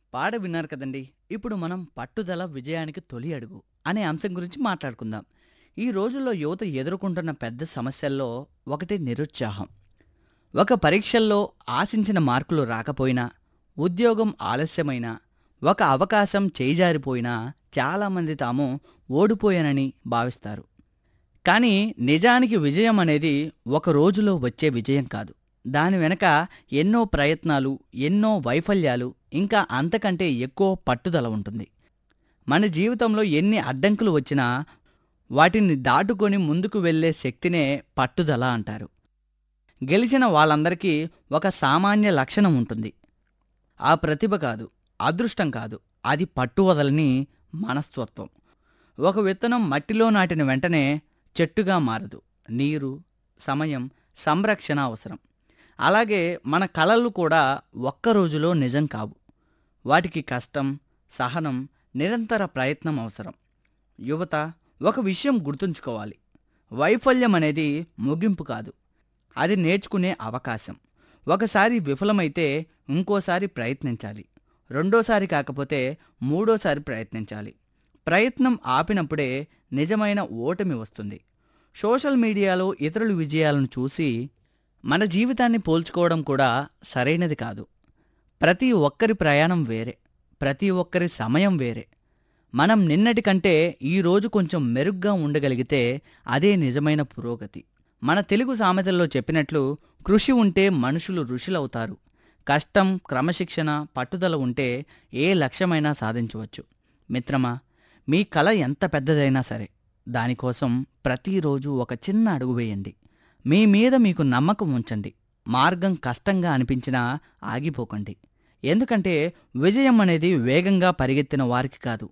పాట విన్నారు కదండి ఇప్పుడు మనం పట్టుదల విజయానికి తొలి అడుగు అనే అంశం గురించి మాట్లాడుకుందాం ఈ రోజుల్లో యువత ఎదుర్కొంటున్న పెద్ద సమస్యల్లో ఒకటి నిరుత్సాహం ఒక పరీక్షల్లో ఆశించిన మార్కులు రాకపోయినా ఉద్యోగం ఆలస్యమైనా ఒక అవకాశం చేజారిపోయినా చాలామంది తాము ఓడిపోయానని భావిస్తారు కానీ నిజానికి విజయం అనేది ఒక రోజులో వచ్చే విజయం కాదు దాని వెనక ఎన్నో ప్రయత్నాలు ఎన్నో వైఫల్యాలు ఇంకా అంతకంటే ఎక్కువ పట్టుదల ఉంటుంది మన జీవితంలో ఎన్ని అడ్డంకులు వచ్చినా వాటిని దాటుకొని ముందుకు వెళ్ళే శక్తినే పట్టుదల అంటారు గెలిచిన వాళ్ళందరికీ ఒక సామాన్య లక్షణం ఉంటుంది ఆ ప్రతిభ కాదు అదృష్టం కాదు అది పట్టువదలని మనస్తత్వం ఒక విత్తనం మట్టిలో నాటిన వెంటనే చెట్టుగా మారదు నీరు సమయం సంరక్షణ అవసరం అలాగే మన కలలు కూడా ఒక్క రోజులో నిజం కావు వాటికి కష్టం సహనం నిరంతర ప్రయత్నం అవసరం యువత ఒక విషయం గుర్తుంచుకోవాలి వైఫల్యం అనేది ముగింపు కాదు అది నేర్చుకునే అవకాశం ఒకసారి విఫలమైతే ఇంకోసారి ప్రయత్నించాలి రెండోసారి కాకపోతే మూడోసారి ప్రయత్నించాలి ప్రయత్నం ఆపినప్పుడే నిజమైన ఓటమి వస్తుంది సోషల్ మీడియాలో ఇతరుల విజయాలను చూసి మన జీవితాన్ని పోల్చుకోవడం కూడా సరైనది కాదు ప్రతి ఒక్కరి ప్రయాణం వేరే ప్రతి ఒక్కరి సమయం వేరే మనం నిన్నటి కంటే ఈరోజు కొంచెం మెరుగ్గా ఉండగలిగితే అదే నిజమైన పురోగతి మన తెలుగు సామెతల్లో చెప్పినట్లు కృషి ఉంటే మనుషులు ఋషులవుతారు కష్టం క్రమశిక్షణ పట్టుదల ఉంటే ఏ లక్ష్యమైనా సాధించవచ్చు మిత్రమా మీ కల ఎంత పెద్దదైనా సరే దానికోసం ప్రతిరోజు ఒక చిన్న అడుగు వేయండి మీ మీద మీకు నమ్మకం ఉంచండి మార్గం కష్టంగా అనిపించినా ఆగిపోకండి ఎందుకంటే విజయం అనేది వేగంగా పరిగెత్తిన వారికి కాదు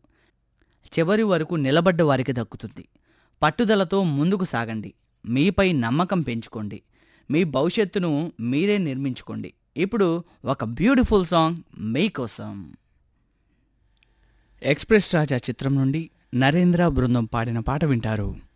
చివరి వరకు నిలబడ్డ వారికి దక్కుతుంది పట్టుదలతో ముందుకు సాగండి మీపై నమ్మకం పెంచుకోండి మీ భవిష్యత్తును మీరే నిర్మించుకోండి ఇప్పుడు ఒక బ్యూటిఫుల్ సాంగ్ మీకోసం ఎక్స్ప్రెస్ రాజా చిత్రం నుండి నరేంద్ర బృందం పాడిన పాట వింటారు